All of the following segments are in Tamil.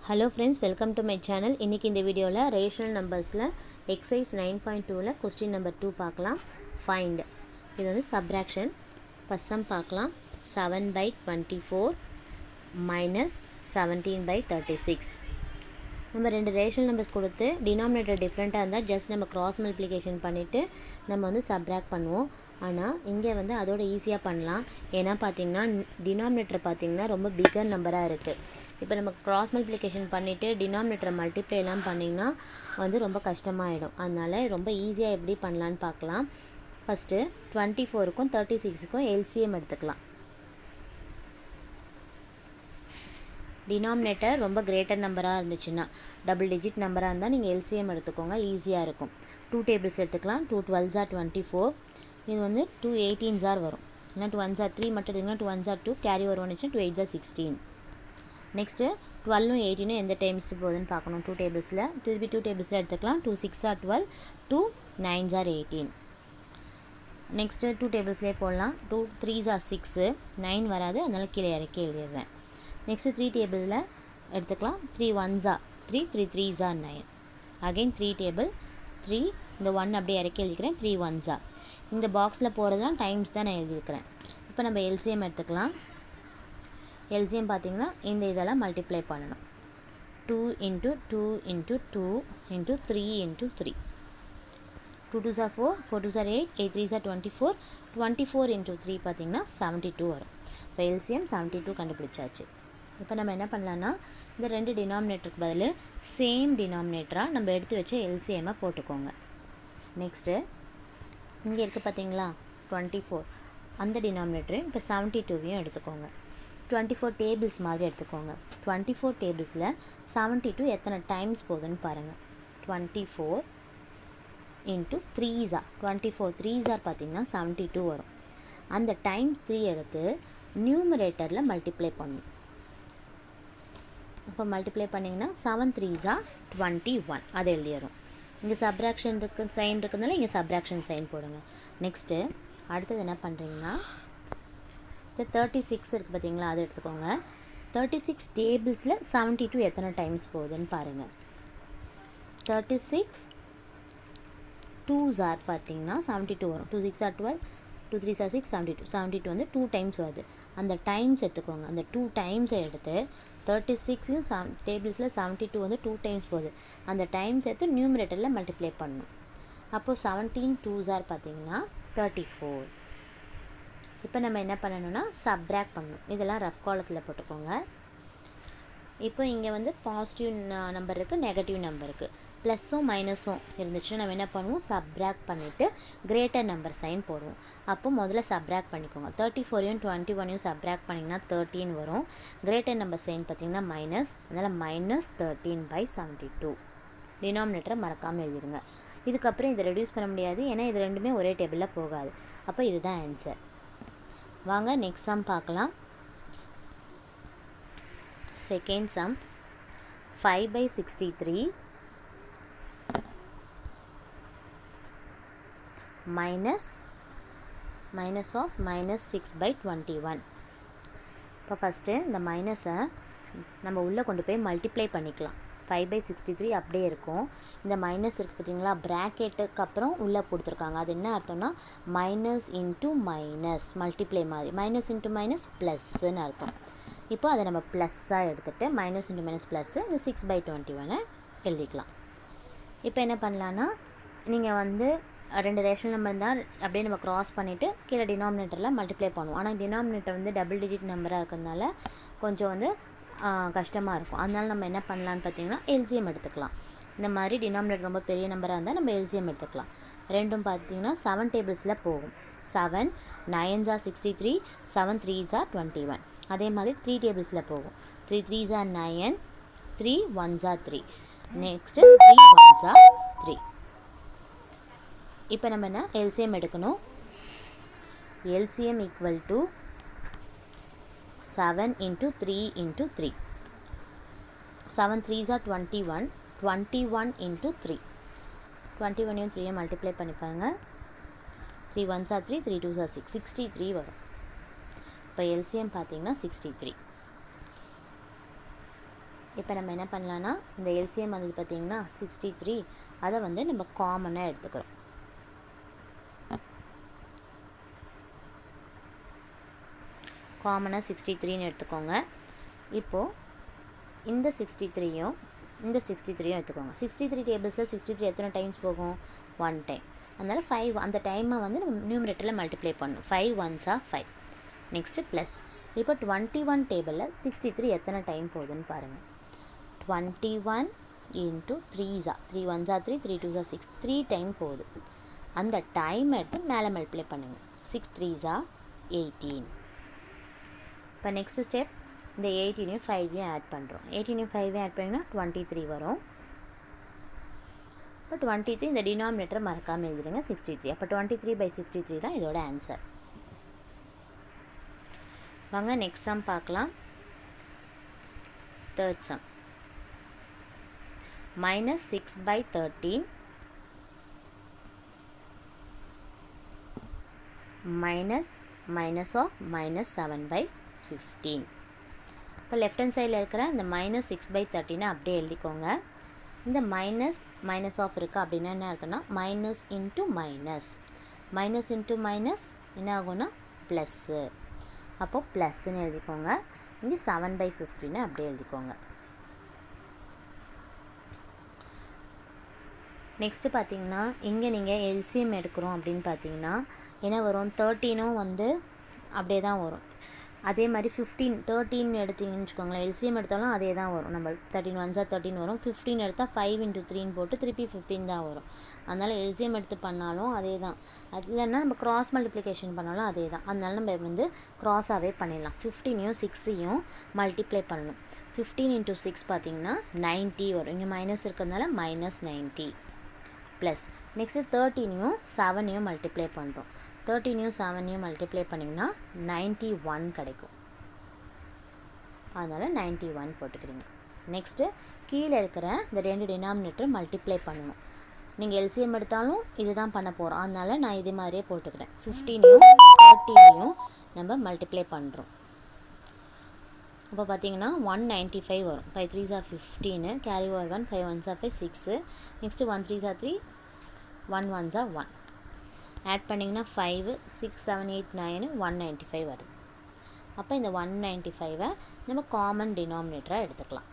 hello friends welcome to my channel இன்றைக்கி இந்த வீடியோவில் ரேஷனல் நம்பர்ஸில் எக்ஸைஸ் நைன் பாயிண்ட் டூவில் கொஸ்டின் நம்பர் டூ பார்க்கலாம் ஃபைண்ட் இது வந்து சப்ராக்ஷன் ஃபஸ்ட் சம் பார்க்கலாம் seven by twenty four minus seventeen by thirty six நம்ம ரெண்டு ரேஷனல் நம்பர்ஸ் கொடுத்து டினாமினேட்டர் டிஃப்ரெண்ட்டாக இருந்தால் ஜஸ்ட் நம்ம கிராஸ் மல்டிப்ளிகேஷன் பண்ணிவிட்டு நம்ம வந்து சப்ராக்ட் பண்ணுவோம் ஆனால் இங்கே வந்து அதோட ஈஸியாக பண்ணலாம் ஏன்னா பார்த்தீங்கன்னா டினாமினேட்டர் பார்த்தீங்கன்னா ரொம்ப பிகர் நம்பராக இருக்குது இப்போ நம்ம கிராஸ் மல்டிப்ளிகேஷன் பண்ணிவிட்டு டினாமினேட்டரை மல்டிப்ளைலாம் பண்ணிங்கன்னா வந்து ரொம்ப கஷ்டமாயிடும் அதனால் ரொம்ப ஈஸியாக எப்படி பண்ணலான்னு பார்க்கலாம் ஃபஸ்ட்டு டுவெண்ட்டி ஃபோருக்கும் தேர்ட்டி சிக்ஸுக்கும் எல்சிஎம் எடுத்துக்கலாம் டினாமினேட்டர் ரொம்ப கிரேட்டர் நம்பராக இருந்துச்சுன்னா டபுள் டிஜிட் நம்பராக இருந்தால் நீங்கள் எல்சிஎம் எடுத்துக்கோங்க ஈஸியாக இருக்கும் டூ டேபிள்ஸ் எடுத்துக்கலாம் டூ டுவெல் ஜார் டுவெண்ட்டி ஃபோர் இது வந்து டூ எயிட்டீன் ஜார் வரும் இல்லைனா டூ ஒன் ஜார் த்ரீ மட்டும் எடுத்திங்கன்னா டூ ஒன் ஜார் டூ கேரி ஒரு வந்துச்சுன்னா டூ எயிட் ஜார் சிக்ஸ்டீன் நெக்ஸ்ட்டு டுவெல்லும் எயிட்டீனும் எந்த டைம்ஸ் போகுதுன்னு பார்க்கணும் டூ டேபிள்ஸில் திருப்பி டூ டேபிள்ஸில் எடுத்துக்கலாம் two six are twelve two nine ஜார் எயிட்டீன் நெக்ஸ்ட்டு டூ டேபிள்ஸ்லேயே போடலாம் டூ த்ரீ ஜார் சிக்ஸு நைன் வராது அதனால் கீழே இறக்கி எழுதிடுறேன் நெக்ஸ்ட்டு த்ரீ டேபிளில் எடுத்துக்கலாம் த்ரீ ஒன் ஜா த்ரீ த்ரீ த்ரீ ஜா nine again three table three இந்த ஒன் அப்படியே இறக்கி எழுதிக்கிறேன் த்ரீ ஒன் ஜா இந்த பாக்ஸில் போகிறதுலாம் டைம்ஸ் தான் நான் எழுதியிருக்கிறேன் இப்போ நம்ம எல்சிஎம் எடுத்துக்கலாம் எல்சிஎம் பார்த்திங்கன்னா இந்த இதெல்லாம் மல்டிப்ளை பண்ணணும் two into two into two into three into three two two சார் ஃபோர் ஃபோர் டூ சார் எயிட் எயிட் த்ரீ சார் twenty four twenty four into three பார்த்திங்கன்னா செவன்ட்டி டூ வரும் இப்போ எல்சிஎம் செவன்ட்டி டூ கண்டுபிடிச்சாச்சு இப்போ நம்ம என்ன பண்ணலான்னா இந்த ரெண்டு டினாமினேட்டருக்கு பதில் சேம் டினாமினேட்டராக நம்ம எடுத்து வச்ச எல்சிஎம்மை போட்டுக்கோங்க நெக்ஸ்ட்டு இங்கே இருக்குது பார்த்தீங்களா டுவெண்ட்டி ஃபோர் அந்த டினாமினேட்டரையும் இப்போ செவன்ட்டி டூவையும் எடுத்துக்கோங்க டுவெண்ட்டி ஃபோர் டேபிள்ஸ் மாதிரி எடுத்துக்கோங்க டுவெண்ட்டி ஃபோர் டேபிள்ஸில் செவன்ட்டி டூ எத்தனை டைம்ஸ் போகுதுன்னு பாருங்கள் டுவெண்ட்டி ஃபோர் இன்ட்டு த்ரீ ஜார் டுவெண்ட்டி ஃபோர் த்ரீ ஜார் பார்த்திங்கன்னா செவன்ட்டி டூ வரும் அந்த டைம் த்ரீ எடுத்து நியூமரேட்டரில் மல்டிப்ளை பண்ணணும் இப்போ மல்டிப்ளை பண்ணிங்கன்னா செவன் த்ரீ ஜா டுவெண்ட்டி ஒன் அது எழுதிடும் இங்கே சப்ராக்ஷன் இருக்கு சைன் இருக்கிறதுனால இங்கே சப்ராக்ஷன் சைன் போடுங்க நெக்ஸ்ட்டு அடுத்தது என்ன பண்ணுறீங்கன்னா இந்த தேர்ட்டி சிக்ஸ் இருக்குது பார்த்தீங்களா அதை எடுத்துக்கோங்க தேர்ட்டி சிக்ஸ் டேபிள்ஸில் செவன்ட்டி டூ எத்தனை டைம்ஸ் போகுதுன்னு பாருங்கள் தேர்ட்டி சிக்ஸ் டூ ஜார் பார்த்தீங்கன்னா செவன்ட்டி டூ வரும் two six are twelve two three சார் six seventy two seventy two வந்து டூ டைம்ஸ் வருது அந்த டைம்ஸ் எடுத்துக்கோங்க அந்த டூ டைம்ஸை எடுத்து தேர்ட்டி சிக்ஸையும் செவன் டேபிள்ஸில் செவன்ட்டி டூ வந்து டூ டைம்ஸ் போகுது அந்த டைம்ஸ் எடுத்து நியூமரேட்டரில் மல்டிப்ளை பண்ணணும் அப்போது செவன்டீன் டூ ஜார் பார்த்தீங்கன்னா தேர்ட்டி ஃபோர் இப்போ நம்ம என்ன பண்ணணும்னா சப்ராக்ட் பண்ணணும் இதெல்லாம் ரஃப் காலத்தில் போட்டுக்கோங்க இப்போ இங்கே வந்து பாசிட்டிவ் நம்பர் இருக்குது நெகட்டிவ் நம்பர் இருக்குது ப்ளஸ்ஸும் மைனஸும் இருந்துச்சுன்னா நம்ம என்ன பண்ணுவோம் சப்ராக்ட் பண்ணிவிட்டு கிரேட்டர் நம்பர் சைன் போடுவோம் அப்போ முதல்ல சப்ராக்ட் பண்ணிக்கோங்க தேர்ட்டி ஃபோரையும் டுவெண்ட்டி ஒனையும் சப்ராக்ட் பண்ணிங்கன்னா தேர்ட்டின் வரும் கிரேட்டர் நம்பர் சைன் பார்த்திங்கன்னா மைனஸ் அதனால் minus thirteen by seventy two டினாமினேட்டரை மறக்காமல் எழுதிடுங்க இதுக்கப்புறம் இதை ரெடியூஸ் பண்ண முடியாது ஏன்னா இது ரெண்டுமே ஒரே டேபிளில் போகாது அப்போ இதுதான் ஆன்சர் வாங்க நெக்ஸ்ட் சம் பார்க்கலாம் second sum five by sixty three minus minus of minus 6 by 21 இப்போ ஃபஸ்ட்டு இந்த மைனஸை நம்ம உள்ளே கொண்டு போய் மல்டிப்ளை பண்ணிக்கலாம் ஃபைவ் பை சிக்ஸ்டி த்ரீ அப்படியே இருக்கும் இந்த மைனஸ் இருக்குது பார்த்தீங்களா ப்ராக்கெட்டுக்கு அப்புறம் உள்ளே கொடுத்துருக்காங்க அது என்ன அர்த்தம்னா மைனஸ் இன்ட்டு மைனஸ் மல்டிப்ளை மாதிரி மைனஸ் இன்ட்டு மைனஸ் ப்ளஸ்ன்னு அர்த்தம் இப்போ அதை நம்ம ப்ளஸ்ஸாக எடுத்துகிட்டு மைனஸ் இன்ட்டு மைனஸ் ப்ளஸ்ஸு இந்த சிக்ஸ் பை டுவெண்ட்டி ஒனை எழுதிக்கலாம் இப்போ என்ன பண்ணலான்னா நீங்கள் வந்து ரெண்டு ரேஷனல் நம்பர் தான் அப்படியே நம்ம க்ராஸ் பண்ணிவிட்டு கீழே டினாமினேட்டரில் மல்டிப்ளை பண்ணுவோம் ஆனால் டினாமினேட்டர் வந்து டபுள் டிஜிட் நம்பராக இருக்கிறதுனால கொஞ்சம் வந்து கஷ்டமாக இருக்கும் அதனால் நம்ம என்ன பண்ணலான்னு பார்த்தீங்கன்னா எல்சிஎம் எடுத்துக்கலாம் இந்த மாதிரி டினாமினேட்டர் ரொம்ப பெரிய நம்பராக இருந்தால் நம்ம எல்சிஎம் எடுத்துக்கலாம் ரெண்டும் பார்த்தீங்கன்னா செவன் டேபிள்ஸில் போகும் செவன் நைன் ஜா சிக்ஸ்டி த்ரீ செவன் த்ரீ ஜா டுவெண்ட்டி ஒன் அதே மாதிரி த்ரீ டேபிள்ஸில் போகும் த்ரீ த்ரீ ஜா நயன் த்ரீ ஒன் ஜா த்ரீ நெக்ஸ்ட்டு த்ரீ ஒன் ஜா த்ரீ இப்போ நம்ம என்ன எல்சிஎம் எடுக்கணும் LCM equal to seven into three into three seven three ஜார் twenty one twenty one into three twenty ஒன்னையும் த்ரீயும் மல்டிப்ளை பண்ணிப்பாருங்க த்ரீ ஒன் சார் த்ரீ த்ரீ டூ சார் சிக்ஸ் சிக்ஸ்டி த்ரீ வரும் இப்போ எல்சிஎம் பார்த்தீங்கன்னா சிக்ஸ்டி த்ரீ இப்போ நம்ம என்ன பண்ணலான்னா இந்த எல்சிஎம் வந்தது பார்த்திங்கன்னா சிக்ஸ்டி த்ரீ அதை வந்து நம்ம காமனாக எடுத்துக்கிறோம் காமனாக சிக்ஸ்டி த்ரீன்னு எடுத்துக்கோங்க இப்போது இந்த சிக்ஸ்டி த்ரீயும் இந்த சிக்ஸ்டி த்ரீயும் எடுத்துக்கோங்க சிக்ஸ்டி த்ரீ டேபிள்ஸில் சிக்ஸ்டி த்ரீ எத்தனை டைம்ஸ் போகும் ஒன் டைம் அதனால் ஃபைவ் அந்த டைமை வந்து நம்ம நியூமரேட்டரில் மல்டிப்ளை பண்ணணும் ஃபைவ் ஒன்ஸா ஃபைவ் நெக்ஸ்ட்டு ப்ளஸ் இப்போ டுவெண்ட்டி ஒன் டேபிளில் சிக்ஸ்டி த்ரீ எத்தனை டைம் போகுதுன்னு பாருங்கள் டுவெண்ட்டி ஒன் இன்ட்டு த்ரீஸா த்ரீ ஒன்ஸா த்ரீ த்ரீ டூஸா சிக்ஸ் த்ரீ டைம் போகுது அந்த டைம் எடுத்து மேலே மல்டிப்ளை பண்ணுங்கள் சிக்ஸ் த்ரீஸா எயிட்டீன் இப்போ நெக்ஸ்ட் ஸ்டெப் இந்த எயிட்டீனையும் ஃபைவையும் ஆட் பண்ணுறோம் எயிட்டீனையும் ஃபைவையும் ஆட் பண்ணிங்கன்னா டுவெண்ட்டி த்ரீ வரும் இப்போ டுவெண்ட்டி த்ரீ இந்த டினாமினேட்டரை மறக்காமல் எழுதுருங்க சிக்ஸ்டி த்ரீ அப்போ twenty three by sixty three தான் இதோட ஆன்சர் வாங்க நெக்ஸ்ட் சம் பார்க்கலாம் third sum minus 6 by 13 minus minus of minus 7 by 15 இப்போ லெஃப்ட் ஹேண்ட் சைடில் இருக்கிற இந்த மைனஸ் சிக்ஸ் பை தேர்ட்டினை அப்படியே எழுதிக்கோங்க இந்த மைனஸ் மைனஸ் ஆஃப் இருக்குது அப்படின்னா என்ன இருக்குன்னா minus into minus minus into minus என்ன ஆகும்னா ப்ளஸ்ஸு அப்போது ப்ளஸ்ன்னு எழுதிக்கோங்க இங்கே செவன் பை ஃபிஃப்டின்னு அப்படியே எழுதிக்கோங்க நெக்ஸ்ட்டு பார்த்தீங்கன்னா இங்கே நீங்கள் எல்சிஎம் எடுக்கிறோம் அப்படின்னு பார்த்தீங்கன்னா என்ன வரும் தேர்ட்டீனும் வந்து அப்படியே தான் வரும் அதே மாதிரி ஃபிஃப்டீன் தேர்ட்டின் எடுத்தீங்கன்னு வச்சுக்கோங்களேன் எல்சிஎம் எடுத்தாலும் அதே தான் வரும் நம்ம தேர்ட்டின் ஒன்ஸாக தேர்ட்டின் வரும் ஃபிஃப்டீன் எடுத்தால் ஃபைவ் இன்ட்டு த்ரீன்னு போட்டு திருப்பி ஃபிஃப்டீன் தான் வரும் அதனால் எல்சிஎம் எடுத்து பண்ணாலும் அதே தான் அது இல்லைன்னா நம்ம கிராஸ் மல்டிப்ளிகேஷன் பண்ணாலும் அதே தான் அதனால நம்ம வந்து க்ராஸாகவே பண்ணிடலாம் ஃபிஃப்டீனையும் சிக்ஸையும் மல்டிப்ளை பண்ணணும் ஃபிஃப்டீன் இன்ட்டு சிக்ஸ் பார்த்தீங்கன்னா நைன்ட்டி வரும் இங்கே மைனஸ் இருக்கிறதுனால மைனஸ் நைன்ட்டி ப்ளஸ் நெக்ஸ்ட்டு தேர்ட்டீனையும் செவனையும் மல்டிப்ளை பண்ணுறோம் தேர்ட்டீனையும் செவனையும் மல்டிப்ளை பண்ணிங்கன்னா நைன்ட்டி ஒன் கிடைக்கும் அதனால் நைன்ட்டி ஒன் போட்டுக்கிறீங்க நெக்ஸ்ட்டு கீழே இருக்கிற இந்த ரெண்டு டினாமினேட்டர் மல்டிப்ளை பண்ணணும் நீங்கள் எல்சிஎம் எடுத்தாலும் இது தான் பண்ண போகிறோம் அதனால் நான் இதே மாதிரியே போட்டுக்கிறேன் ஃபிஃப்டீனையும் தேர்ட்டீனையும் நம்ம மல்டிப்ளை பண்ணுறோம் அப்போ பார்த்தீங்கன்னா ஒன் நைன்ட்டி ஃபைவ் வரும் five three sir fifteen carry over one five one sir five six next one three sir three one one sir one add பண்ணிங்கன்னா five six seven eight nine one ninety five வருது அப்போ இந்த ஒன் நைன்ட்டி ஃபைவை நம்ம காமன் டினாமினேட்டராக எடுத்துக்கலாம்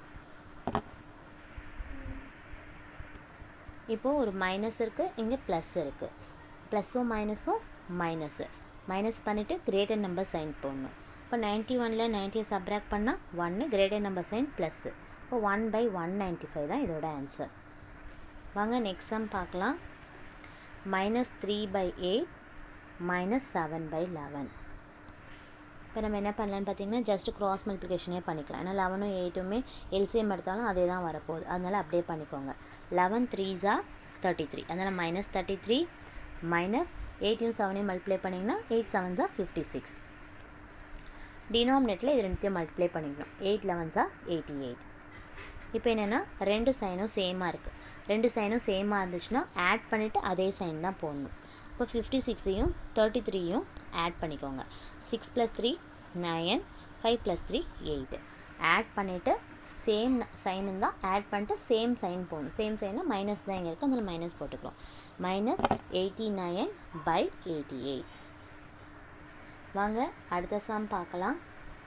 இப்போது ஒரு மைனஸ் இருக்குது இங்கே ப்ளஸ் இருக்குது ப்ளஸ்ஸும் மைனஸும் மைனஸு மைனஸ் பண்ணிவிட்டு கிரேட்டர் நம்பர் சைன் போடணும் இப்போ நைன்ட்டி ஒனில் நைன்ட்டியை சப்ராக்ட் பண்ணால் ஒன்று கிரேட்டர் நம்பர் சைன் ப்ளஸ்ஸு இப்போ one by one ninety five தான் இதோட ஆன்சர் வாங்க நெக்ஸ்ட் சம் பார்க்கலாம் minus three by eight minus seven by eleven இப்போ நம்ம என்ன பண்ணலான்னு பார்த்தீங்கன்னா ஜஸ்ட் க்ராஸ் மல்டிப்ளிகேஷனே பண்ணிக்கலாம் ஏன்னா லெவனும் எயிட்டுமே எல்சிஎம் எடுத்தாலும் அதே தான் வரப்போகுது அதனால் அப்படியே பண்ணிக்கோங்க லெவன் த்ரீஸா தேர்ட்டி த்ரீ அதனால் மைனஸ் தேர்ட்டி த்ரீ மைனஸ் எயிட்டையும் செவனையும் மல்டிப்ளை பண்ணிங்கன்னா எயிட் செவன்ஸா ஃபிஃப்டி சிக்ஸ் டினாமினேட்டில் இது ரெண்டுத்தையும் மல்டிப்ளை பண்ணிக்கணும் எயிட் லெவன்ஸா எயிட்டி எயிட் இப்போ என்னென்னா ரெண்டு சைனும் சேமாக இருக்குது ரெண்டு சைனும் சேமாக இருந்துச்சுன்னா ஆட் பண்ணிவிட்டு அதே சைன் தான் போடணும் இப்போ ஃபிஃப்டி சிக்ஸையும் தேர்ட்டி த்ரீயும் ஆட் பண்ணிக்கோங்க six plus three nine five plus three eight add பண்ணிவிட்டு சேம் சைன் தான் ஆட் பண்ணிட்டு சேம் சைன் போடணும் சேம் சைனில் மைனஸ் தான் இங்கே இருக்குது அதில் மைனஸ் போட்டுக்கிறோம் minus eighty nine by eighty eight வாங்க அடுத்த சம் பார்க்கலாம்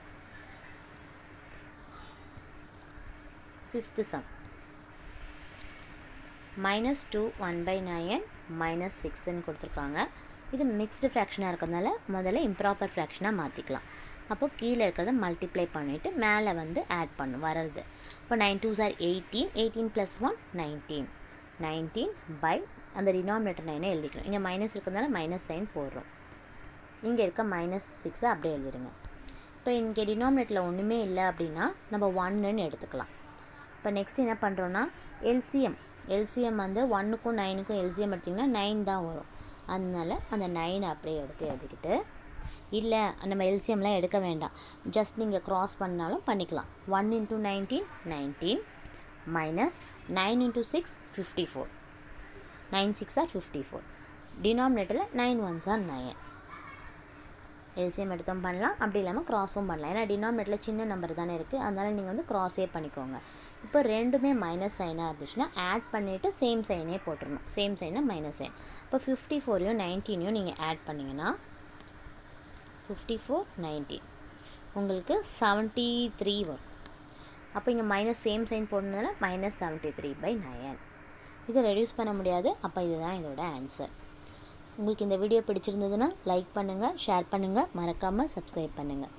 fifth sum minus two one by nine minus சிக்ஸ்ன்னு கொடுத்துருக்காங்க இது மிக்ஸ்டு ஃப்ராக்ஷனாக இருக்கிறதுனால முதல்ல இம்ப்ராப்பர் ஃப்ராக்ஷனாக மாற்றிக்கலாம் அப்போது கீழே இருக்கிறத மல்டிப்ளை பண்ணிவிட்டு மேலே வந்து ஆட் பண்ணும் வர்றது இப்போ nine two sir eighteen eighteen plus one nineteen nineteen by அந்த டினாமினேட்டர் நைனை எழுதிக்கணும் இங்கே மைனஸ் இருக்கிறதுனால மைனஸ் சைன் போடுறோம் இங்கே இருக்க மைனஸ் சிக்ஸை அப்படியே எழுதிடுங்க இப்போ இங்கே டினாமினேட்டில் ஒன்றுமே இல்லை அப்படின்னா நம்ம ஒன்றுன்னு எடுத்துக்கலாம் இப்போ நெக்ஸ்ட் என்ன பண்ணுறோன்னா எல்சிஎம் எல்சிஎம் வந்து ஒன்றுக்கும் நைனுக்கும் எல்சிஎம் எடுத்திங்கன்னா நைன் தான் வரும் அதனால அந்த நைனை அப்படியே எடுத்து எழுதிக்கிட்டு இல்லை நம்ம எல்சிஎம்லாம் எடுக்க வேண்டாம் ஜஸ்ட் நீங்கள் க்ராஸ் பண்ணாலும் பண்ணிக்கலாம் one into nineteen nineteen minus nine into six fifty four nine six or fifty four டினாமினேட்டரில் nine ones or nine LCM எடுத்தும் பண்ணலாம் அப்படி இல்லாமல் க்ராஸும் பண்ணலாம் ஏன்னா டினாமினேட்டில் சின்ன நம்பர் தானே இருக்குது அதனால் நீங்கள் வந்து க்ராஸே பண்ணிக்கோங்க இப்போ ரெண்டுமே மைனஸ் சைனாக இருந்துச்சுன்னா ஆட் பண்ணிவிட்டு சேம் சைனே போட்டுடணும் சேம் சைனாக மைனஸ் சைன் இப்போ ஃபிஃப்டி ஃபோரையும் நைன்டீனையும் நீங்கள் ஆட் பண்ணிங்கன்னா ஃபிஃப்டி ஃபோர் நைன்டீன் உங்களுக்கு செவன்ட்டி த்ரீ வரும் அப்போ இங்கே மைனஸ் சேம் சைன் போடுறதுனால minus seventy three by nine இதை ரெடியூஸ் பண்ண முடியாது அப்போ இதுதான் இதோட ஆன்சர் உங்களுக்கு இந்த வீடியோ பிடிச்சிருந்ததுன்னா லைக் பண்ணுங்கள் ஷேர் பண்ணுங்கள் மறக்காமல் சப்ஸ்கிரைப் பண்ணுங்கள்